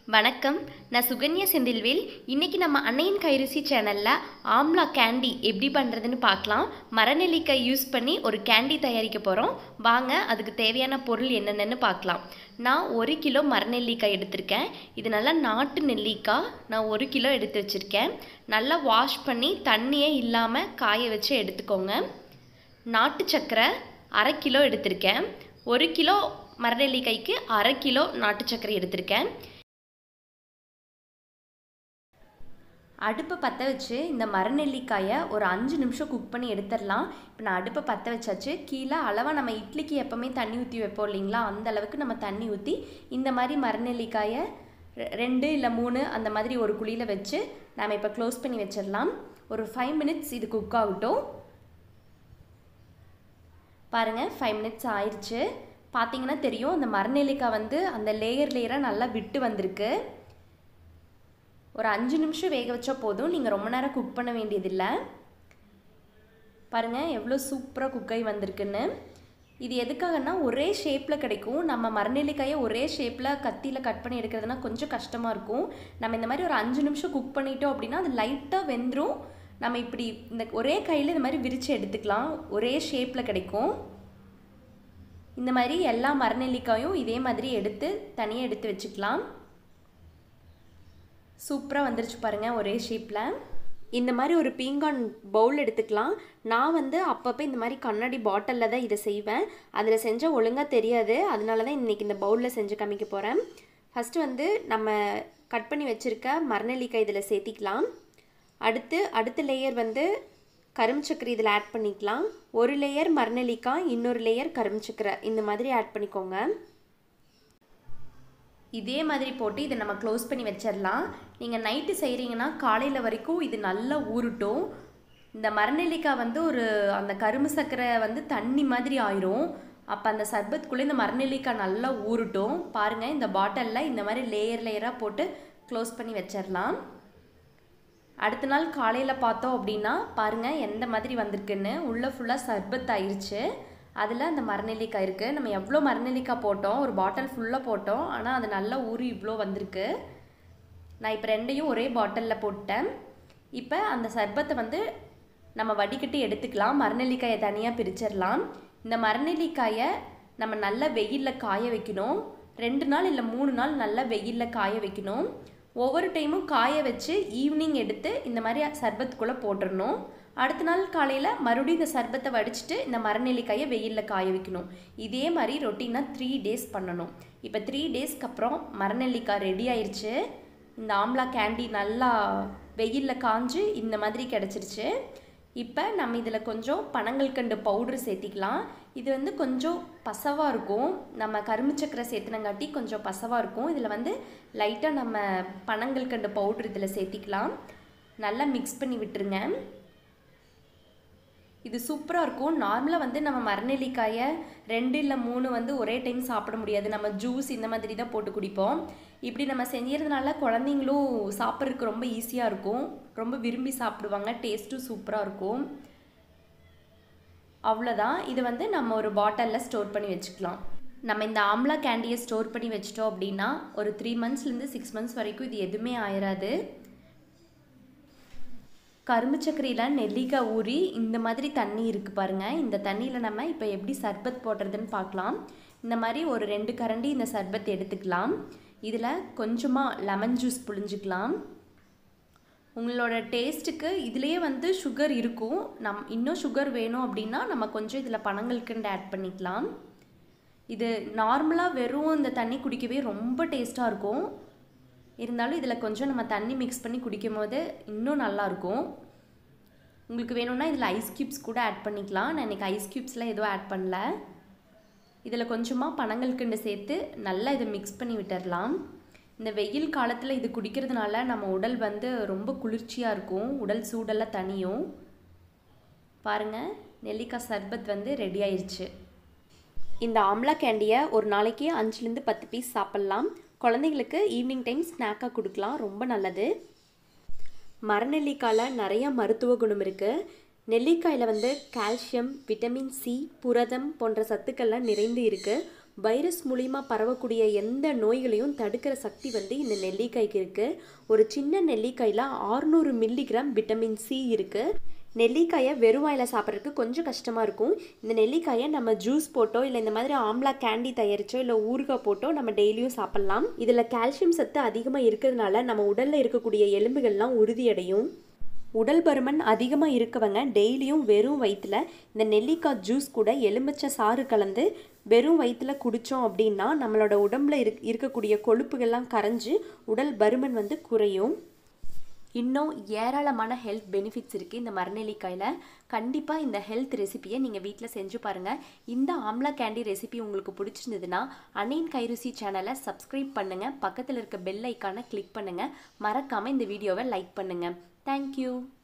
வணக்கம் நான் சுகன்யா செந்தில்வேல் இன்னைக்கு நம்ம அன்னையின் கைருசி சேனலில் ஆம்லா கேண்டி எப்படி பண்ணுறதுன்னு பார்க்கலாம் மரநெல்லிக்காய் யூஸ் பண்ணி ஒரு கேண்டி தயாரிக்க போகிறோம் வாங்க அதுக்கு தேவையான பொருள் என்னென்னு பார்க்கலாம் நான் ஒரு கிலோ மரநெல்லிக்காய் எடுத்திருக்கேன் இது நல்லா நாட்டு நெல்லிக்காய் நான் ஒரு கிலோ எடுத்து வச்சுருக்கேன் நல்லா வாஷ் பண்ணி தண்ணியே இல்லாமல் காய வச்சு எடுத்துக்கோங்க நாட்டு சக்கரை அரை கிலோ எடுத்திருக்கேன் ஒரு கிலோ மரநெல்லிக்காய்க்கு அரை கிலோ நாட்டு சர்க்கரை எடுத்திருக்கேன் அடுப்பை பற்ற வச்சு இந்த மரநெல்லிக்காயை ஒரு அஞ்சு நிமிஷம் குக் பண்ணி எடுத்துடலாம் இப்போ நான் அடுப்பை பற்ற வச்சாச்சு கீழே அளவாக நம்ம இட்லிக்கு எப்போவுமே தண்ணி ஊற்றி வைப்போம் இல்லைங்களா அந்த அளவுக்கு நம்ம தண்ணி ஊற்றி இந்த மாதிரி மரநெல்லிக்காயை ரெ- ரெண்டு இல்லை மூணு அந்த மாதிரி ஒரு குழியில் வச்சு நம்ம இப்போ க்ளோஸ் பண்ணி வச்சிடலாம் ஒரு ஃபைவ் மினிட்ஸ் இது குக் ஆகட்டும் பாருங்கள் ஃபைவ் மினிட்ஸ் ஆயிடுச்சு பார்த்தீங்கன்னா தெரியும் அந்த மரநெல்லிக்காய் வந்து அந்த லேயர் லேயராக நல்லா விட்டு வந்திருக்கு ஒரு அஞ்சு நிமிஷம் வேக வச்சா போதும் நீங்கள் ரொம்ப நேரம் குக் பண்ண வேண்டியதில்லை பாருங்கள் எவ்வளோ சூப்பராக குக் ஆகி வந்திருக்குன்னு இது எதுக்காகன்னா ஒரே ஷேப்பில் கிடைக்கும் நம்ம மரநெல்லிக்காயை ஒரே ஷேப்பில் கத்தியில் கட் பண்ணி எடுக்கிறதுனா கொஞ்சம் கஷ்டமாக இருக்கும் நம்ம இந்த மாதிரி ஒரு அஞ்சு நிமிஷம் குக் பண்ணிட்டோம் அப்படின்னா அது லைட்டாக வெந்துடும் நம்ம இப்படி இந்த ஒரே கையில் இந்த மாதிரி விரித்து எடுத்துக்கலாம் ஒரே ஷேப்பில் கிடைக்கும் இந்த மாதிரி எல்லா மரநெல்லிக்காயும் இதே மாதிரி எடுத்து தனியாக எடுத்து வச்சுக்கலாம் சூப்பராக வந்துருச்சு பாருங்கள் ஒரே ஷேப்பில் இந்த மாதிரி ஒரு பீங்கான் பவுல் எடுத்துக்கலாம் நான் வந்து அப்பப்போ இந்த மாதிரி கண்ணாடி பாட்டிலில் தான் இதை செய்வேன் அதில் செஞ்சால் ஒழுங்காக தெரியாது அதனால தான் இன்றைக்கி இந்த பவுலில் செஞ்சு காமிக்க போகிறேன் ஃபஸ்ட்டு வந்து நம்ம கட் பண்ணி வச்சுருக்க மரநெல்லிக்காய் இதில் சேர்த்திக்கலாம் அடுத்து அடுத்த லேயர் வந்து கரும்பு சக்கரை இதில் ஆட் பண்ணிக்கலாம் ஒரு லேயர் மரநெல்லிக்காய் இன்னொரு லேயர் கரும்பு சக்கரை இந்த மாதிரி ஆட் பண்ணிக்கோங்க இதே மாதிரி போட்டு இதை நம்ம க்ளோஸ் பண்ணி வச்சிடலாம் நீங்கள் நைட்டு செய்கிறீங்கன்னா காலையில் வரைக்கும் இது நல்லா ஊறட்டும் இந்த மரநெல்லிக்காய் வந்து ஒரு அந்த கரும்பு சர்க்கரை வந்து தண்ணி மாதிரி ஆயிரும் அப்போ அந்த சர்பத்துக்குள்ளே இந்த மரநெல்லிக்காய் நல்லா ஊறட்டும் பாருங்கள் இந்த பாட்டிலில் இந்த மாதிரி லேயர் லேயராக போட்டு க்ளோஸ் பண்ணி வச்சிடலாம் அடுத்த நாள் காலையில் பார்த்தோம் அப்படின்னா பாருங்கள் எந்த மாதிரி வந்திருக்குன்னு உள்ளே ஃபுல்லாக சர்பத் ஆயிருச்சு அதில் அந்த மரநெல்லிக்காய் இருக்குது நம்ம எவ்வளோ மரநெல்லிக்காய் போட்டோம் ஒரு பாட்டில் ஃபுல்லாக போட்டோம் ஆனால் அது நல்லா ஊறி இவ்வளோ வந்திருக்கு நான் இப்போ ரெண்டையும் ஒரே பாட்டிலில் போட்டேன் இப்போ அந்த சர்பத்தை வந்து நம்ம வடிகட்டி எடுத்துக்கலாம் மரநெல்லிக்காயை தனியாக பிரிச்சிடலாம் இந்த மரநெல்லிக்காயை நம்ம நல்லா வெயிலில் காய வைக்கணும் ரெண்டு நாள் இல்லை மூணு நாள் நல்லா வெயிலில் காய வைக்கணும் ஒவ்வொரு டைமும் காய வச்சு ஈவினிங் எடுத்து இந்த மாதிரி சர்பத்துக்குள்ளே போட்டுடணும் அடுத்த நாள் காலையில் மறுபடியும் இந்த சர்பத்தை வடிச்சிட்டு இந்த மரநெல்லிக்காயை வெயிலில் காய வைக்கணும் இதே மாதிரி ரொட்டீனாக த்ரீ டேஸ் பண்ணணும் இப்போ த்ரீ டேஸ்க்கு அப்புறம் மரநெல்லிக்காய் ரெடி ஆயிருச்சு இந்த ஆம்லா கேண்டி நல்லா வெயிலில் காஞ்சு இந்த மாதிரி கிடச்சிருச்சு இப்போ நம்ம இதில் கொஞ்சம் பனங்கல்கண்டு பவுட்ரு சேர்த்திக்கலாம் இது வந்து கொஞ்சம் பசவாக இருக்கும் நம்ம கரும்பு சக்கரை சேர்த்துனங்காட்டி கொஞ்சம் பசவாக இருக்கும் இதில் வந்து லைட்டாக நம்ம பனங்கல்கண்டு பவுட்ரு இதில் சேர்த்திக்கலாம் நல்லா மிக்ஸ் பண்ணி விட்டுருங்க இது சூப்பராக இருக்கும் நார்மலாக வந்து நம்ம மரநெல்லிக்காயை ரெண்டு இல்லை மூணு வந்து ஒரே டைம் சாப்பிட முடியாது நம்ம ஜூஸ் இந்த மாதிரி தான் போட்டு குடிப்போம் இப்படி நம்ம செஞ்சதுனால குழந்தைங்களும் சாப்பிட்றதுக்கு ரொம்ப ஈஸியாக இருக்கும் ரொம்ப விரும்பி சாப்பிடுவாங்க டேஸ்ட்டும் சூப்பராக இருக்கும் அவ்வளோதான் இது வந்து நம்ம ஒரு பாட்டிலில் ஸ்டோர் பண்ணி வச்சுக்கலாம் நம்ம இந்த ஆம்லா கேண்டியை ஸ்டோர் பண்ணி வச்சிட்டோம் அப்படின்னா ஒரு த்ரீ மந்த்ஸ்லேருந்து சிக்ஸ் மந்த்ஸ் வரைக்கும் இது எதுவுமே ஆயிராது கரும்பு சக்கரையில் நெல்லிக்காய் ஊறி இந்த மாதிரி தண்ணி இருக்குது பாருங்கள் இந்த தண்ணியில் நம்ம இப்போ எப்படி சர்பத் போடுறதுன்னு பார்க்கலாம் இந்த மாதிரி ஒரு ரெண்டு கரண்டி இந்த சர்பத் எடுத்துக்கலாம் இதில் கொஞ்சமாக லெமன் ஜூஸ் புழிஞ்சிக்கலாம் உங்களோட டேஸ்ட்டுக்கு இதுலேயே வந்து சுகர் இருக்கும் நம் இன்னும் சுகர் வேணும் அப்படின்னா நம்ம கொஞ்சம் இதில் பனங்கல்கண்டு ஆட் பண்ணிக்கலாம் இது நார்மலாக வெறும் இந்த தண்ணி குடிக்கவே ரொம்ப டேஸ்ட்டாக இருக்கும் இருந்தாலும் இதில் கொஞ்சம் நம்ம தண்ணி மிக்ஸ் பண்ணி குடிக்கும் போது இன்னும் நல்லாயிருக்கும் உங்களுக்கு வேணும்னா இதில் ஐஸ் க்யூப்ஸ் கூட ஆட் பண்ணிக்கலாம் நான் இன்றைக்கி ஐஸ் க்யூப்ஸ்லாம் எதுவும் ஆட் பண்ணல இதில் கொஞ்சமாக பனங்கல்கண்டு சேர்த்து நல்லா இதை மிக்ஸ் பண்ணி விட்டுடலாம் இந்த வெயில் காலத்தில் இது குடிக்கிறதுனால நம்ம உடல் வந்து ரொம்ப குளிர்ச்சியாக இருக்கும் உடல் சூடெல்லாம் தனியும் பாருங்கள் நெல்லிக்காய் சர்பத் வந்து ரெடி ஆயிருச்சு இந்த ஆம்லா கேண்டியை ஒரு நாளைக்கு அஞ்சுலேருந்து பத்து பீஸ் சாப்பிட்லாம் குழந்தைங்களுக்கு ஈவினிங் டைம் ஸ்நாக்காக கொடுக்கலாம் ரொம்ப நல்லது மரநெல்லிக்காயில் நிறைய மருத்துவ குணம் இருக்குது நெல்லிக்காயில் வந்து கால்சியம் விட்டமின் சி புரதம் போன்ற சத்துக்கள்லாம் நிறைந்து இருக்குது வைரஸ் மூலிமா பரவக்கூடிய எந்த நோய்களையும் தடுக்கிற சக்தி வந்து இந்த நெல்லிக்காய்க்கு இருக்குது ஒரு சின்ன நெல்லிக்காயில் ஆறுநூறு மில்லிகிராம் விட்டமின் சி இருக்குது நெல்லிக்காயை வெறும் வாயில் சாப்பிட்றதுக்கு கொஞ்சம் கஷ்டமாக இருக்கும் இந்த நெல்லிக்காயை நம்ம ஜூஸ் போட்டோ இல்லை இந்த மாதிரி ஆம்லா கேண்டி தயாரிச்சோ இல்லை ஊறுகாய் போட்டோ நம்ம டெய்லியும் சாப்பிட்லாம் இதில் கால்சியம் சத்து அதிகமாக இருக்கிறதுனால நம்ம உடலில் இருக்கக்கூடிய எலும்புகள்லாம் உறுதியடையும் உடல் பருமன் அதிகமாக இருக்கவங்க டெய்லியும் வெறும் வயிற்றில் இந்த நெல்லிக்காய் ஜூஸ் கூட எலுமிச்சை சாறு கலந்து வெறும் வயிற்றில் குடித்தோம் அப்படின்னா நம்மளோட உடம்புல இருக் இருக்கக்கூடிய கொழுப்புகள்லாம் கரைஞ்சு உடல் பருமன் வந்து குறையும் இன்னும் ஏராளமான ஹெல்த் பெனிஃபிட்ஸ் இருக்குது இந்த மரநெல்லிக்காயில் கண்டிப்பாக இந்த ஹெல்த் ரெசிபியை நீங்கள் வீட்டில் செஞ்சு பாருங்கள் இந்த ஆம்லா கேண்டி ரெசிபி உங்களுக்கு பிடிச்சிருந்ததுன்னா அன்னையின் கைருசி சேனலை சப்ஸ்கிரைப் பண்ணுங்கள் பக்கத்தில் இருக்க பெல் ஐக்கானை கிளிக் பண்ணுங்கள் மறக்காமல் இந்த வீடியோவை லைக் பண்ணுங்கள் தேங்க்யூ